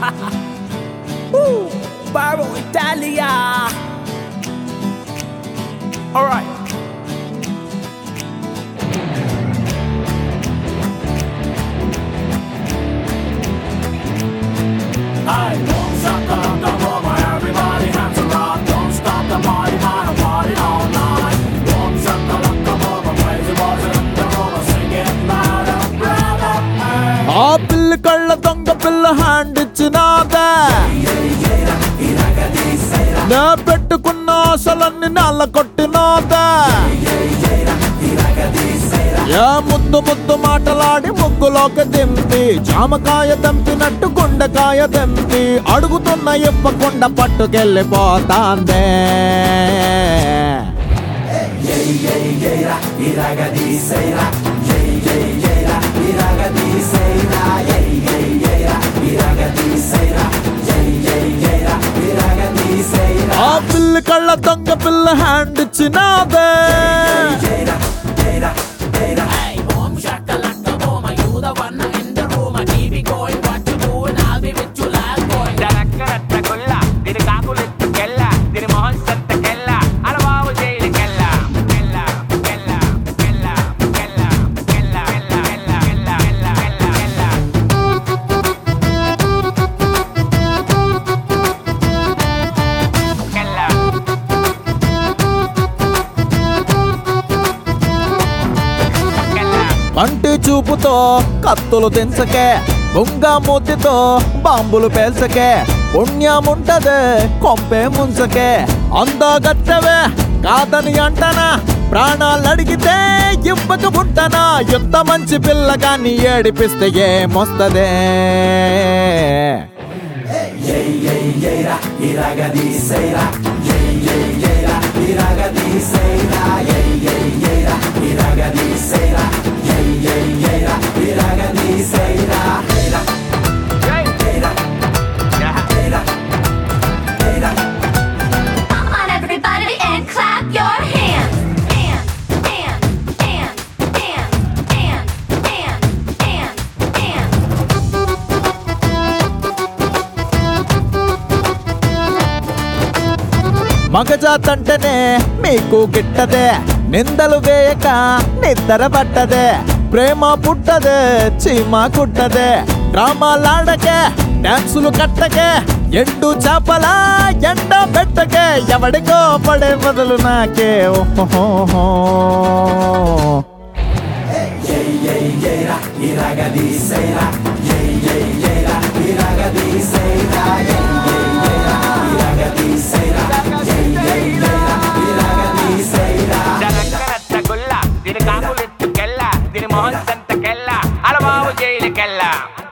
Woo! Baro Italia. All right. I won't stop the the moment. Everybody hands are up. Don't stop the party, man. I'm partying all night. Won't stop the the moment. Crazy boys in the room are singing louder, brother. Hey. ఆ పిల్ల కళ్ళ దొంగ పిల్ల hand ఇచ్చినాదా నా పెట్టుకున్న ఆశలన్నీ నల్ల కొట్టినాదా yeah ముద్దు ముద్దు మాటలాడి ముగ్గులోకి దింపి జామకాయ దంపినట్టు గుండెకాయ దంపి అడుగుతున్న ఇప్పకుండా పట్టుకెళ్ళిపోతాందే ఆ పిల్ల కళ్ళ దొంగ పిల్ల హ్యాండ్ ఇచ్చినాదే Hey, boom, shakalaka, boom. Are you the one in the room? I keep it going. What you doing? I'll be with you like boy. జరక్కరత్తగొల్ల దీని కాకులెత్తుకెళ్ళ దీని మొహం సత్తకెళ్ళ అలవావు జైలుకెళ్ళ కెళ్ళ కెళ్ళ కెళ్ళ కెళ్ళ కెళ్ళ కెళ్ళ కెళ్ళ కెళ్ళ కెళ్ళ కెళ్ళ కెళ్ళ కెళ్ళ కంటి చూపుతో కత్తులు తెంచకే బొంగ మూతితో బాంబులు పేల్చకే పుణ్యముంటదే కొంపే ముంచకే అందగత్తవే కాదని అంటనా ప్రాణాలు అడిగితే ఇవ్వక పుట్టనా ఎంత మంచి పిల్ల కానీ ఏడిపిస్తే ఏమొస్తదే Come on, everybody, and clap your hands. Hands, hands, hands, hands, hands, hands, hands. మగజాతంటేనే మీకు గిట్టదే నిందలు వేయక నిద్ర పట్టదే ప్రేమ పుట్టదే చీమ కుట్టదే డ్రామాలాడకే డాన్సులు కట్టకే ఎండు చేపల ఎండ పెట్టకే ఎవడికో పడే బదులు నాకే ఓహో జరక్కరత్తగొల్ల దీని కాకులెత్తుకెళ్ళ దీని మొహం సత్తకెళ్ళ అలవావు జైలుకెళ్ళ